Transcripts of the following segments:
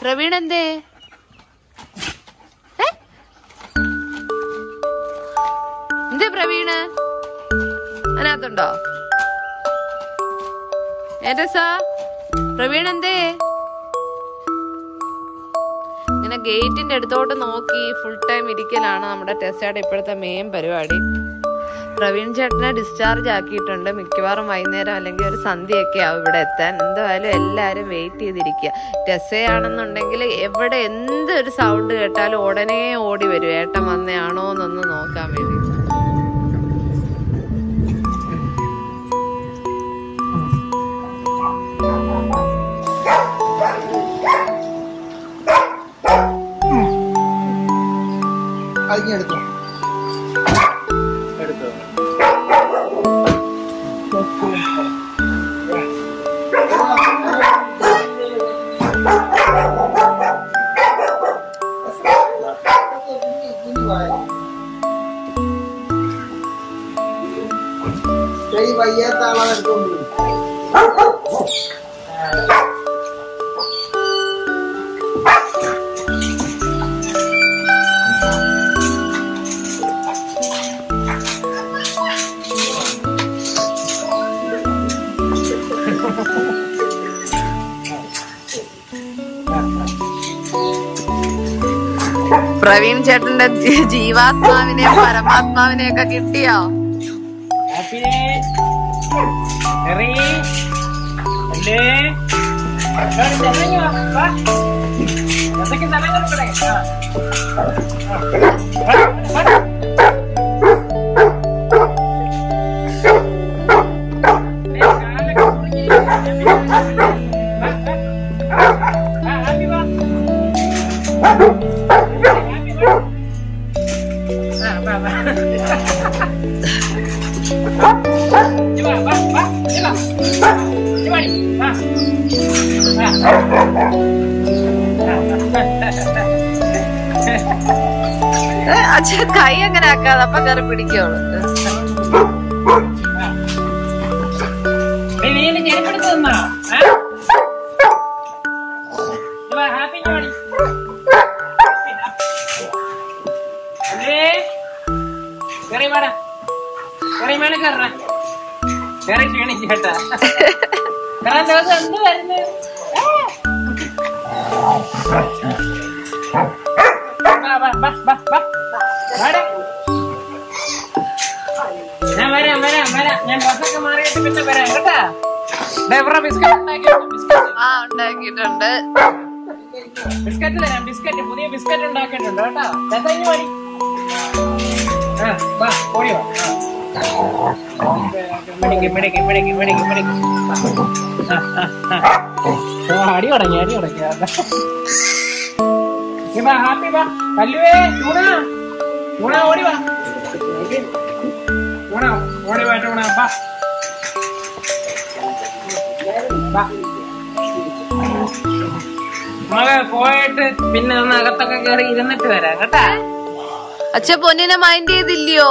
പ്രവീൺ എന്തേ ഏ? എന്തേ പ്രവീണ് അതിനകത്തുണ്ടോ ഏറ്റസാ പ്രവീൺ എന്തേ ഇങ്ങനെ ഗേറ്റിന്റെ അടുത്തോട്ട് നോക്കി ഫുൾ ടൈം ഇരിക്കലാണ് നമ്മുടെ ടെസ്സയുടെ ഇപ്പോഴത്തെ മെയിൻ പരിപാടി പ്രവീൺ ചേട്ടനെ ഡിസ്ചാർജ് ആക്കിയിട്ടുണ്ട് മിക്കവാറും വൈകുന്നേരം അല്ലെങ്കിൽ ഒരു സന്ധ്യയൊക്കെ ആവും ഇവിടെ എത്താൻ എന്തായാലും എല്ലാവരും വെയിറ്റ് ചെയ്തിരിക്കുക ടെസ്സയാണെന്നുണ്ടെങ്കിൽ എവിടെ എന്തൊരു സൗണ്ട് കേട്ടാലും ഉടനെ ഓടി വരും ഏട്ടൻ വന്നയാണോ എന്നൊന്ന് നോക്കാൻ വേണ്ടി അതിഞ്ഞെടുത്തു എടുത്തു കൈ വയ്യാത്ത ആളാണ് എടുത്തോണ്ട് പ്രവീൺ ചേട്ടന്റെ ജീ- ജീവാത്മാവിനെയും പരമാത്മാവിനെയും ഒക്കെ കിട്ടിയോ Happiness. Harry. അല്ലേ ഇവിടെ ചതഞ്ഞോ? വാ. ചതയ്ക്ക് ചതഞ്ഞോ ഇവിടെ? ആ. ആ. വാ, വാ. ഏ, കാലൊക്കെ മുറിഞ്ഞിരിക്കുന്നു. വാ, വാ. ആ, happy വാ. Happy വാ. ആ, വാ, വാ. Đi vào, vào, vào, đi vào. Đi vào đi, vào. ഏ, അച്ഛൻ കൈ അങ്ങനെ ആക്കാതെ അപ്പൊ കയറി പിടിക്കോളൂ നീ വീണ്ടും ചെരുപ്പെടുത്ത് നിന്നോ? ഏ? ഇത് വാ, happy ജോളി. അല്ലേ? കേറി വാടാ. കേറി മേലെ കേറടാ. കേറി ക്ഷീണിച്ച് കേട്ടാ. കേറാൻ ദിവസം എന്ത് വരുന്നു? ഏ? വാ, വാ, വാ, വാ, വാ. വാടാ. ഞാൻ വരാം വരാം വരാം ഞാൻ ബസ്സൊക്കെ മാറിയിട്ട് പിന്നെ വരാം കേട്ടാ ഡ്രൈവറെ ബിസ്ക്കറ്റ് ഉണ്ടാക്കിയോ ബിസ്ക്കറ്റ് ആ ഉണ്ടാക്കിയിട്ടുണ്ട് ബിസ്ക്കറ്റ് തരാം ബിസ്ക്കറ്റ് പുതിയ ബിസ്ക്കറ്റ് ഉണ്ടാക്കിയിട്ടുണ്ട് കേട്ടോ രസഞ്ഞു മതി ആ വാ ഓടി വാ ആ. മിടിക്ക് മിടിക്ക് മിടിക്ക് മിടിക്ക് മിടിക്ക് ആ, ആ, ആ. ആ, അടി തുടങ്ങി അടി തുടങ്ങി നീ വാ ഹാപ്പി വാ കല്ലുവേ ചൂണ ചൂണ ഓടി വാ ചൂണ ഓടി വാ ചൂണ വാ വാ നമ്മള് പോയിട്ട് പിന്നെ ഒന്ന് അകത്തൊക്കെ കയറി ഇരുന്നിട്ട് വരാം കേട്ടാ അച്ഛൻ പൊന്നിനെ മൈൻഡ് ചെയ്തില്ലയോ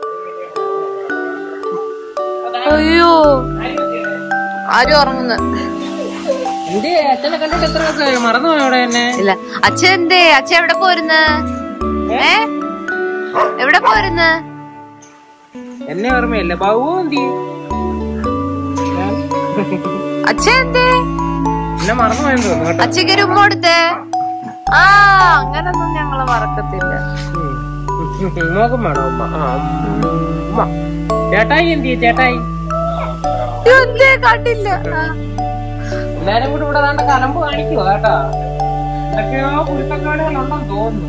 അയ്യോ ആരും ഉറങ്ങുന്നു എന്റെ അച്ഛനെ കണ്ടിട്ട് എത്ര ദിവസമായി മറന്നു അവിടെ എന്നെ ഇല്ല അച്ഛൻ എന്തേ അച്ഛൻ എവിടെ പോരുന്ന് ഏ എവിടെ പോരുന്ന് എന്നെ ഓർമ്മയില്ല ബാബു എന്തി അച്ഛൻ എന്തേ എന്നെ മറന്നു പോയെന്ന് തോന്നുന്നു കേട്ടോ അച്ഛക്ക് ഒരു ഉമ്മ കൊടുത്തേ ആ അങ്ങനൊന്നും ഞങ്ങള് മറക്കത്തില്ല നോക്കും വേണോ ഉമ്മ ആ ഉമ്മ ചേട്ടായി എന്തി ചേട്ടായി അയ്യോ, എന്തേ കണ്ടില്ല ആ. എല്ലാരും കൂടി ഇവിടെ ദാണ്ട കലമ്പ് കാണിക്കുവോ കേട്ടോ എന്തൊക്കെയോ കുരുത്തക്കാടുകളുണ്ടെന്ന് തോന്നുന്നു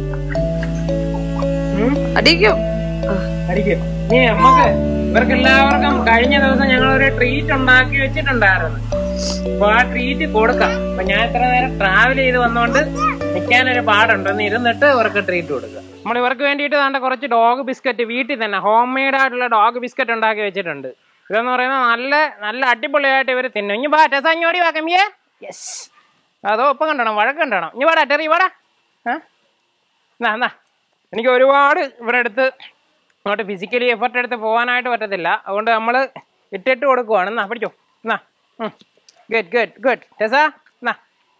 ഉം അടിക്കും അടിക്കും നീ നമ്മക്ക് ഇവർക്ക് എല്ലാവർക്കും കഴിഞ്ഞ ദിവസം ഞങ്ങൾ ഒരു ട്രീറ്റ് ഉണ്ടാക്കി വെച്ചിട്ടുണ്ടായിരുന്നു അപ്പൊ ആ ട്രീറ്റ് കൊടുക്കാം അപ്പൊ ഞാൻ ഇത്ര നേരം ട്രാവൽ ചെയ്ത് വന്നോണ്ട് നിൽക്കാനൊരു പാടുണ്ട് ഒന്ന് ഇരുന്നിട്ട് ഇവർക്ക് ട്രീറ്റ് കൊടുക്കുക നമ്മൾ ഇവർക്ക് വേണ്ടിയിട്ട് വേണ്ട കുറച്ച് ഡോഗ് ബിസ്ക്കറ്റ് വീട്ടിൽ തന്നെ ഹോം മെയ്ഡ് ആയിട്ടുള്ള ഡോഗ് ബിസ്ക്കറ്റ് ഉണ്ടാക്കി വെച്ചിട്ടുണ്ട് ഇതെന്ന് പറയുന്നത് നല്ല നല്ല അടിപൊളിയായിട്ട് ഇവർ തിന്നും ഇനി വാ ടെസാഞ്ഞോടി വാ കമ്മിയേ യെസ് അതോ ഒപ്പം കണ്ടണം വഴക്ക് കണ്ടണം ഇനി വാടാ ടെറി വാടാ ഏ എന്നാ എന്നാ എനിക്ക് ഒരുപാട് ഇവിടെ അടുത്ത് അങ്ങോട്ട് ഫിസിക്കലി എഫർട്ട് എടുത്ത് പോകാനായിട്ട് പറ്റത്തില്ല അതുകൊണ്ട് നമ്മൾ ഇട്ടിട്ട് കൊടുക്കുവാണ് എന്നാ പിടിച്ചോ എന്നാ ഗുഡ് ഗുഡ് ഗുഡ് ടെസ എന്നാ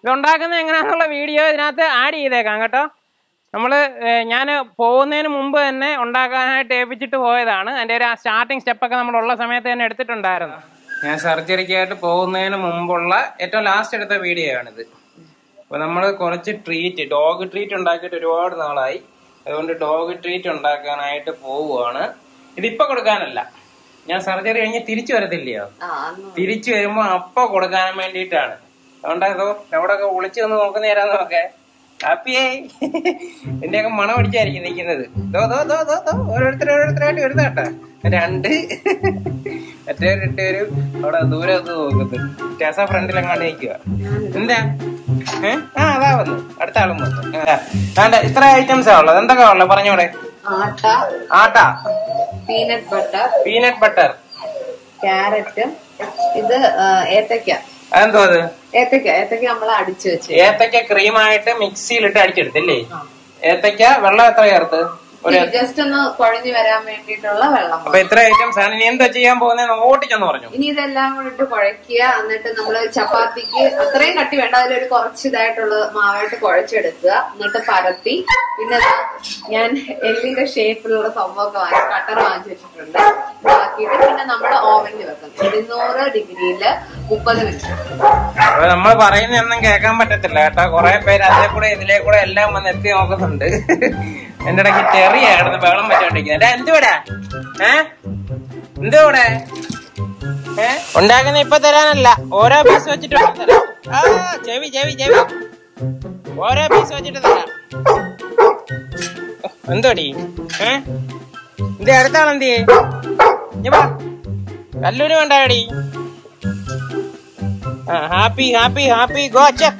ഇത് ഉണ്ടാക്കുന്നത് എങ്ങനെയാണെന്നുള്ള വീഡിയോ ഇതിനകത്ത് ആഡ് ചെയ്തേക്കാം കേട്ടോ നമ്മൾ ഞാൻ പോകുന്നതിന് മുമ്പ് തന്നെ ഉണ്ടാക്കാനായിട്ട് ഏൽപ്പിച്ചിട്ട് പോയതാണ് അതിൻ്റെ ഒരു സ്റ്റാർട്ടിങ് സ്റ്റെപ്പൊക്കെ നമ്മളുള്ള സമയത്ത് തന്നെ എടുത്തിട്ടുണ്ടായിരുന്നു ഞാൻ സർജറിക്കായിട്ട് പോകുന്നതിന് മുമ്പുള്ള ഏറ്റവും ലാസ്റ്റ് എടുത്ത വീഡിയോ ആണിത് അപ്പോൾ നമ്മൾ കുറച്ച് ട്രീറ്റ് ഡോഗ് ട്രീറ്റ് ഉണ്ടാക്കിയിട്ട് ഒരുപാട് നാളായി അതുകൊണ്ട് ഡോഗ് ട്രീറ്റ് ഉണ്ടാക്കാനായിട്ട് പോവുകയാണ് ഇതിപ്പോൾ കൊടുക്കാനല്ല ഞാൻ സർജറി കഴിഞ്ഞ് തിരിച്ചു വരത്തില്ലയോ ആ അന്ന് തിരിച്ചു വരുമ്പോ അപ്പൊ കൊടുക്കാൻ വേണ്ടിയിട്ടാണ് അതുകൊണ്ട് അതോ എവിടെയൊക്കെ ഒളിച്ചു വന്ന് നോക്കുന്ന നേരാന്ന് നോക്കെ ഹാപ്പിയേ എന്റെയൊക്കെ മണം അടിച്ചായിരിക്കും നിൽക്കുന്നത് ദോ ദോ ദോ ദോ ദോ ഓരോരുത്തർ ഓരോരുത്തരായിട്ട് വരുന്നേട്ടാ രണ്ട് മറ്റേ രണ്ടുപേരും അവിടെ ദൂരെ ഒന്ന് നോക്കുന്നത് ടെസ ഫ്രണ്ടിൽ എങ്ങാണ്ട് നിൽക്കുക എന്താ ഏ? ആ അതാ വന്നു അടുത്ത ആളും വന്നു ആ, വേണ്ട ഇത്ര ഐറ്റംസാ ഉള്ളത് എന്തൊക്കെയാ ഉള്ളത് പറഞ്ഞോടെ ആട്ട ആട്ട peanut butter peanut butter carrot ഇത് ആ, ഏത്തയ്ക്ക അതെന്തോ അത് ഏത്തയ്ക്ക ഏത്തയ്ക്ക നമ്മൾ അടിച്ചു വെച്ച് ഏത്തക്ക ക്രീമായിട്ട് മിക്സിയിലിട്ട് അടിച്ചെടുത്തില്ലേ ഏത്തക്ക വെള്ളം എത്ര ചേർത്ത് ഒരു ജസ്റ്റ് ഒന്ന് കുഴഞ്ഞു വരാൻ വേണ്ടിയിട്ടുള്ള വെള്ളം അപ്പൊ ഇത്ര ഐറ്റംസ് ആണ് ഇനി എന്താ ചെയ്യാൻ പോകുന്നത് ഓട്ടിച്ചെന്ന് പറഞ്ഞു ഇനി ഇതെല്ലാം കൂടെ ഇട്ട് കുഴയ്ക്കുക എന്നിട്ട് നമ്മള് ചപ്പാത്തിക്ക് അത്രയും കട്ടി വേണ്ട അതിലൊരു കുറച്ച് ഇതായിട്ടുള്ള മാവായിട്ട് കുഴച്ചെടുക്കുക എന്നിട്ട് പരത്തി പിന്നെ ദാ ഞാൻ എല്ലിന്റെ ഷേപ്പിലുള്ള സംഭവമൊക്കെ വാങ്ങി കട്ടർ വാങ്ങിച്ചു വെച്ചിട്ടുണ്ട് ഇതാക്കിയിട്ട് പിന്നെ നമ്മൾ ഓവനിൽ വെക്കും ഇരുന്നൂറ് ഡിഗ്രിയില് മുപ്പത് മിനിറ്റ് അപ്പൊ നമ്മൾ പറയുന്നൊന്നും കേൾക്കാൻ പറ്റത്തില്ല കേട്ടോ കുറെ പേര് അതിലെ കൂടെ ഇതിലെ കൂടെ എല്ലാം വന്ന് എത്തി നോക്കുന്നുണ്ട് എന്റെ ഇടയ്ക്ക് ചെറിയായിരുന്നു വെള്ളം വെച്ചോണ്ടിരിക്കുന്നത് എന്തുവിടെ ഏ എന്തുവിടെ ഏ ഉണ്ടാക്കുന്ന ഇപ്പൊ തരാനല്ല ഓരോ പീസ് വെച്ചിട്ട് വേണം തരാം ആ ചെവി ചെവി ചെവി ഓരോ പീസ് വെച്ചിട്ട് തരാം എന്തോടി ഏ ഇത് അടുത്ത ആളെന്തി കല്ലൂര് വേണ്ടാടി Happy Happy Happy go check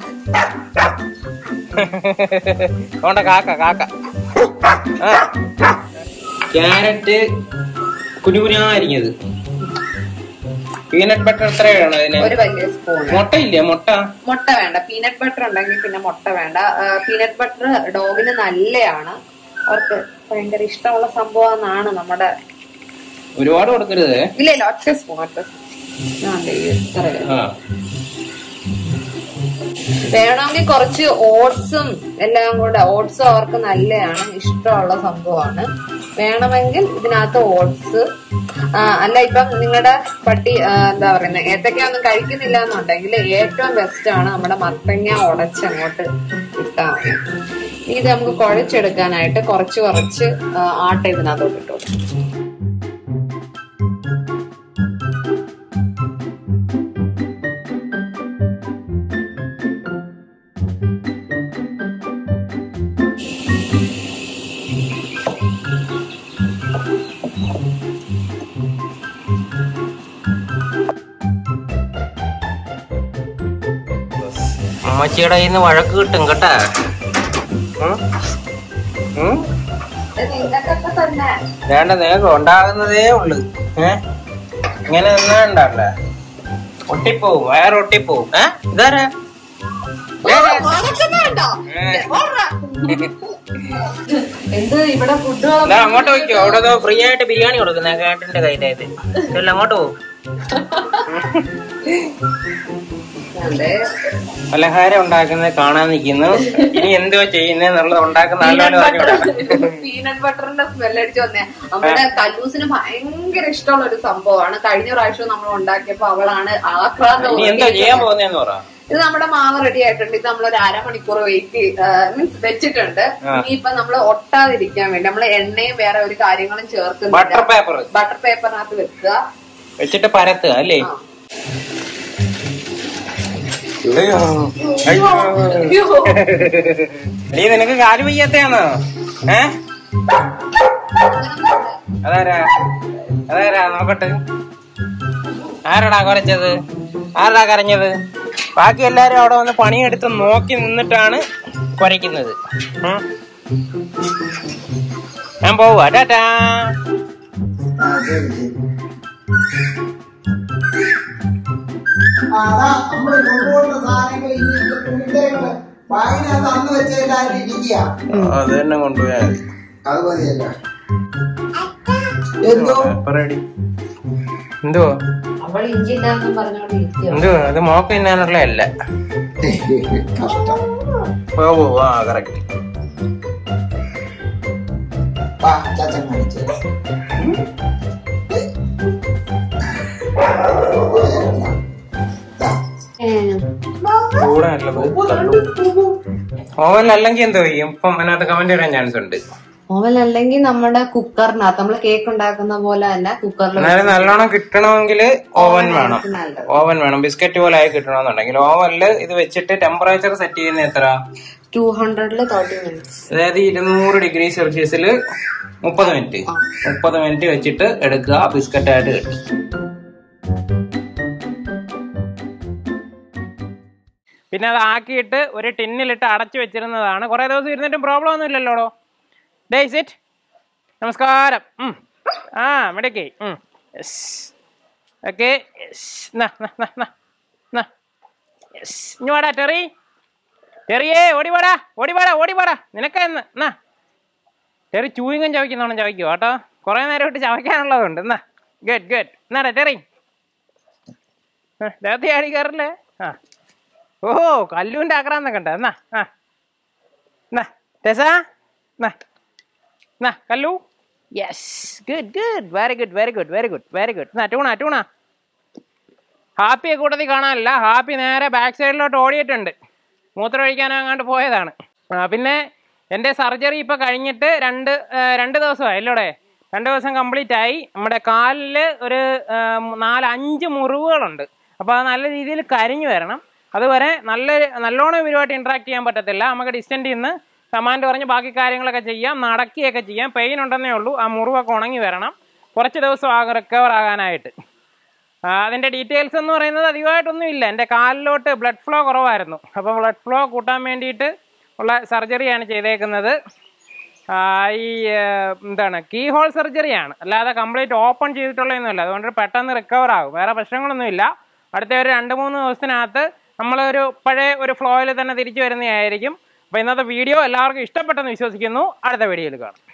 അതുകൊണ്ട് കാക്ക കാക്ക ക്യാരറ്റ് കുനുകുനായിരിക്കുന്നത് പീനട്ട് ബട്ടർ എത്രയാണ് അതിന് ഒരു വലിയ സ്പൂൺ മുട്ടയില്ലേ മുട്ട മുട്ട വേണ്ട പീനട്ട് ബട്ടർ ഉണ്ടെങ്കിൽ പിന്നെ മുട്ട വേണ്ട പീനട്ട് ബട്ടർ ഡോഗിന് നല്ലതാണ് അവർക്ക് ഭയങ്കര ഇഷ്ടമുള്ള സംഭവം എന്നാണ് നമ്മുടെ ഒരുപാട് കൊടുക്കരുത് ഇല്ല ഇല്ല ഒറ്റ സ്പൂൺ ഒറ്റ സ്പൂൺ ആ, ദേ ഇത്രയേ ഉള്ളൂ. ആ വേണമെങ്കിൽ കുറച്ച് ഓട്സും എല്ലാം കൂടെ ഓട്സും അവർക്ക് നല്ലതാണ് ഇഷ്ടമുള്ള സംഭവമാണ് വേണമെങ്കിൽ ഇതിനകത്ത് ഓട്സ് അല്ല ഇപ്പം നിങ്ങളുടെ പട്ടി ആ, എന്താ പറയുന്നത് ഏത്തക്ക ഒന്നും കഴിക്കുന്നില്ല എന്നുണ്ടെങ്കിൽ ഏറ്റവും ബെസ്റ്റ് ആണ് നമ്മുടെ മത്തങ്ങ ഉടച്ചങ്ങോട്ട് ഇട്ടാൽ മതി ഇത് നമുക്ക് കുഴച്ചെടുക്കാനായിട്ട് കുറച്ച് കുറച്ച് ആ, ആട്ട ഇതിനകത്തോട്ട് ഇട്ടു കൊടുക്കും. അമ്മച്ചിയുടെ കയ്യിൽ നിന്ന് വഴക്ക് കിട്ടും കേട്ടാ ഉം? ഉം? ഇത് നിങ്ങൾക്കൊക്കെ തന്നെ വേണ്ട നിനക്ക് ഉണ്ടാകുന്നതേ ഉള്ളു ഏ ഇങ്ങനെ നിന്നാ ഉണ്ടാവില്ല ഒട്ടിപ്പോവും വയറ് ഒട്ടിപ്പോവും ഏ ഇതാരാ ഉറക്കുന്നുണ്ടോ? ഏ. ഓടാ. എന്ത് ഇവിടെ ഫുഡുകൾ ഇതാ അങ്ങോട്ട് വയ്ക്കോ അവിടെ ഫ്രീ ആയിട്ട് ബിരിയാണി കൊടുക്കുന്ന കേട്ടിന്റെ കയ്യിലായത് ഇല്ല അങ്ങോട്ട് പോകും അതെ പലഹാരം ഉണ്ടാക്കുന്നത് കാണാൻ നിൽക്കുന്നു ഇനി എന്തുവാ ചെയ്യുന്നതെന്നുള്ളത് ഉണ്ടാക്കുന്ന ആളോട് പറഞ്ഞു പീനട്ട് ബട്ടറിന്റെ സ്മെൽ അടിച്ചു വന്നേ നമ്മുടെ കല്ലൂസിന് ഭയങ്കര ഇഷ്ടമുള്ള ഒരു സംഭവമാണ് കഴിഞ്ഞ പ്രാവശ്യം നമ്മൾ ഉണ്ടാക്കിയപ്പോ അവളാണ് ആക്രാന്തം ഇനി എന്താ ചെയ്യാൻ പോകുന്നതെന്ന് പറ ഇത് നമ്മുടെ മാവ് റെഡി ആയിട്ടുണ്ട് ഇത് നമ്മൾ ഒരു അരമണിക്കൂർ വെയിറ്റ് മീൻസ് വെച്ചിട്ടുണ്ട് ആ. ഇനിയിപ്പൊ നമ്മൾ ഒട്ടാതിരിക്കാൻ വേണ്ടി നമ്മൾ എണ്ണയും വേറെ ഒരു കാര്യങ്ങളും ബട്ടർ ചേർക്കുന്നില്ല പേപ്പർ ബട്ടർ പേപ്പറിനകത്ത് വെക്കുക വെച്ചിട്ട് പരത്തുക അല്ലേ ആ. അയ്യോ. അയ്യോ. അയ്യോ. നീ നിനക്ക് കാല് വയ്യാത്തയാണോ ഏ അതാരാ അതാരാ നോക്കട്ടെ ആരാടാ കുറച്ചത് ആരാടാ കരഞ്ഞത് ബാക്കി എല്ലാരും അവിടെ വന്ന് പണിയെടുത്ത് നോക്കി നിന്നിട്ടാണ് കുരയ്ക്കുന്നത് ഉം. ഞാൻ പോവാ ടാറ്റാ ആ, ശരി, ശരി. ആ, അതാ നമ്മള് കൊണ്ടുപോകുന്ന സാധനങ്ങൾ ഇനി ഇത് തുണിത്തേകള് ബാഗിനകത്ത് അന്ന് വെച്ചതിലായിട്ട് ഇരിക്കുക അത് തന്നെ കൊണ്ടുപോയാൽ അത് മതിയല്ല എന്തോ റെഡി എന്തുവാ അവൾ ഇഞ്ചി ഇല്ലാന്നും പറഞ്ഞോണ്ട് ഇരിക്കുക എന്തുവാ അത് മോക്ക് തിന്നാനുള്ള അല്ല കഷ്ടം ഓ ഓ ആ കറക്റ്റ് വാ ചാച്ചൻ കാണിച്ചു ഓവൻ അല്ലെങ്കിൽ എന്തോ ചെയ്യും ഇപ്പം അതിനകത്ത് കമന്റ് വരാൻ ചാൻസ് ഉണ്ട് ഓവൻ അല്ലെങ്കിൽ നമ്മുടെ കുക്കറിനകത്ത് നമ്മൾ കേക്ക് ഉണ്ടാക്കുന്ന പോലെ തന്നെ കുക്കറിൽ എന്നാലും നല്ലോണം കിട്ടണമെങ്കിൽ ഓവൻ വേണം നല്ലത് ഓവൻ വേണം ബിസ്ക്കറ്റ് പോലെ ആയി കിട്ടണമെന്നുണ്ടെങ്കിൽ ഓവനിൽ ഇത് വെച്ചിട്ട് ടെമ്പറേച്ചർ സെറ്റ് ചെയ്യുന്ന എത്ര ടു ഹൺഡ്രഡില് തേർട്ടി മിനിറ്റ്സ് അതായത് ഇരുന്നൂറ് ഡിഗ്രി സെൽഷ്യസിൽ മുപ്പത് മിനിറ്റ് മുപ്പത് മിനിറ്റ് വെച്ചിട്ട് എടുക്കുക ബിസ്ക്കറ്റ് ആയിട്ട് കിട്ടും പിന്നെ അത് ആക്കിയിട്ട് ഒരു ടിന്നിലിട്ട് അടച്ചു വെച്ചിരുന്നതാണ് കുറേ ദിവസം ഇരുന്നിട്ടും പ്രോബ്ലം ഒന്നും ഇല്ലല്ലോടോ ഡേ സിറ്റ് നമസ്കാരം ഉം. ആ മിടക്കേ യെസ് ഓക്കെ ഇങ്ങോടാ ടെറി ടെറിയേ ഓടിവാടാ ഓടിവാടാ ഓടിവാടാ നിനക്കെന്ന് എന്നാ ടെറി ചൂയിങ്ങൻ ചവയ്ക്കുന്നോണം ചവയ്ക്കുവോ കേട്ടോ കുറേ നേരം ഇട്ട് ചവയ്ക്കാനുള്ളതുണ്ട് എന്നാ ഗുഡ് ഗുഡ് എന്നാടാ ടെറി ദേഹത്തെ ആടി കയറില്ലേ ആ ഓഹോ കല്ലുവിൻ്റെ ആക്രാന്നൊക്കെ ഉണ്ട് എന്നാ ആ എന്നാ ടെസ എന്നാ എന്നാ കല്ലു yes good good very good very good very good very good എന്നാ ടൂണ ടൂണ ഹാപ്പിയെ കൂട്ടത്തിൽ കാണാനില്ല ഹാപ്പി നേരെ ബാക്ക് സൈഡിലോട്ട് ഓടിയിട്ടുണ്ട് മൂത്രം ഒഴിക്കാനോ അങ്ങാണ്ട് പോയതാണ് ആ, പിന്നെ എൻ്റെ സർജറി ഇപ്പോൾ കഴിഞ്ഞിട്ട് രണ്ട് ആ, രണ്ട് ദിവസമായി അല്ലോടെ രണ്ട് ദിവസം കംപ്ലീറ്റ് ആയി നമ്മുടെ കാലിൽ ഒരു ആ, നാല് അഞ്ച് മുറിവുകളുണ്ട് അപ്പോൾ അത് നല്ല രീതിയിൽ കരിഞ്ഞു വരണം അതുവരെ നല്ല നല്ലോണം ഇവരുമായിട്ട് ഇൻട്രാക്ട് ചെയ്യാൻ പറ്റത്തില്ല നമുക്ക് ഡിസ്റ്റൻറ്റിൽ നിന്ന് കമാൻഡ് പറഞ്ഞ് ബാക്കി കാര്യങ്ങളൊക്കെ ചെയ്യാം നടക്കുകയൊക്കെ ചെയ്യാം പെയിൻ ഉണ്ടെന്നേ ഉള്ളൂ ആ മുറിവൊക്കെ ഉണങ്ങി വരണം കുറച്ച് ദിവസം ആകും റിക്കവർ ആകാനായിട്ട് ആ, അതിന്റെ ഡീറ്റെയിൽസ് എന്ന് പറയുന്നത് അധികമായിട്ടൊന്നും ഇല്ല എൻ്റെ കാലിലോട്ട് ബ്ലഡ് ഫ്ലോ കുറവായിരുന്നു അപ്പോൾ ബ്ലഡ് ഫ്ലോ കൂട്ടാൻ വേണ്ടിയിട്ട് ഉള്ള സർജറിയാണ് ചെയ്തേക്കുന്നത് ആ, ഈ ആ, എന്താണ് കീ ഹോൾ സർജറിയാണ് അല്ലാതെ കംപ്ലീറ്റ് ഓപ്പൺ ചെയ്തിട്ടുള്ളതൊന്നുമില്ല അതുകൊണ്ട് പെട്ടെന്ന് റിക്കവർ ആകും വേറെ പ്രശ്നങ്ങളൊന്നുമില്ല അടുത്ത ഒരു രണ്ട് മൂന്ന് ദിവസത്തിനകത്ത് നമ്മളൊരു പഴയ ഒരു ഫ്ലോയിൽ തന്നെ തിരിച്ചു വരുന്നതായിരിക്കും അപ്പോൾ ഇന്നത്തെ വീഡിയോ എല്ലാവർക്കും ഇഷ്ടപ്പെട്ടെന്ന് വിശ്വസിക്കുന്നു അടുത്ത വീഡിയോയിൽ കാണാം